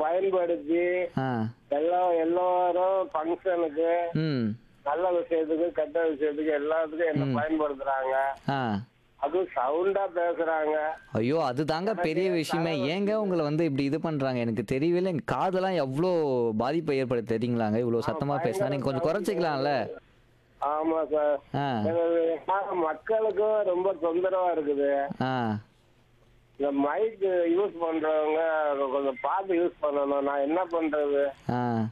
பயன்படுத்தி ஆ எல்லா எல்லாரும் ஃபங்க்ஷனுக்கு ம் நல்ல விஷயத்துக்கு கெட்ட விஷயத்துக்கு எல்லாத்துக்கும் என்ன பயன்படுத்துறாங்க ஆ அதுவும் சவுண்டா பேசுறாங்க ஐயோ அது தாங்க பெரிய விஷயமே ஏங்க உங்களை வந்து இப்படி இது பண்றாங்க எனக்கு தெரியவே இல்லை எங்க காதெல்லாம் எவ்வளோ பாதிப்பை ஏற்படுத்த தெரியுங்களாங்க இவ்வளோ சத்தமா பேசினா நீங்க கொஞ்சம் குறைச்சிக்கலாம்ல ஆமா சார் ஆ மக்களுக்கும் ரொம்ப தொந்தரவா இருக்குது ஆ இந்த மைக் யூஸ் பண்றவங்க கொஞ்சம் பார்த்து யூஸ் பண்ணணும் நான் என்ன பண்றது ஆ